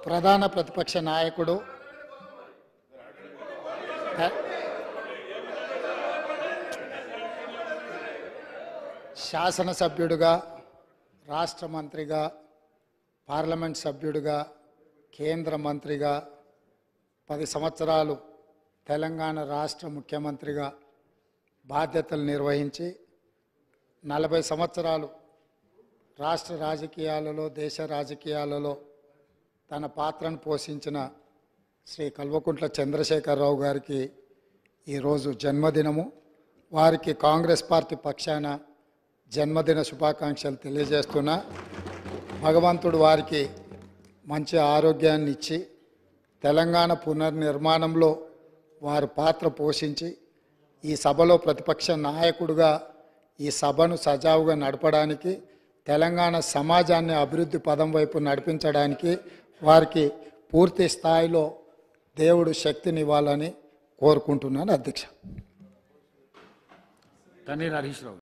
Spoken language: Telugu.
ప్రధాన ప్రతిపక్ష నాయకుడు తె- శాసనసభ్యుడిగా రాష్ట్ర మంత్రిగా పార్లమెంట్ సభ్యుడిగా కేంద్ర మంత్రిగా పది సంవత్సరాలు తెలంగాణ రాష్ట్ర ముఖ్యమంత్రిగా బాధ్యతలు నిర్వహించి నలభై సంవత్సరాలు రాష్ట్ర రాజకీయాలలో దేశ రాజకీయాలలో తన పాత్రను పోషించిన శ్రీ కల్వకుంట్ల చంద్రశేఖరరావు గారికి ఈరోజు జన్మదినము వారికి కాంగ్రెస్ పార్టీ పక్షాన జన్మదిన శుభాకాంక్షలు తెలియజేస్తున్నా భగవంతుడు వారికి మంచి ఆరోగ్యాన్ని ఇచ్చి తెలంగాణ పునర్నిర్మాణంలో వారు పాత్ర పోషించి ఈ సభలో ప్రతిపక్ష నాయకుడిగా ఈ సభను సజావుగా నడపడానికి తెలంగాణ సమాజాన్ని అభివృద్ధి పదం వైపు నడిపించడానికి వారికి పూర్తి స్థాయిలో దేవుడు శక్తినివ్వాలని కోరుకుంటున్నాను అధ్యక్ష తన్నీర్ హరీష్ రావు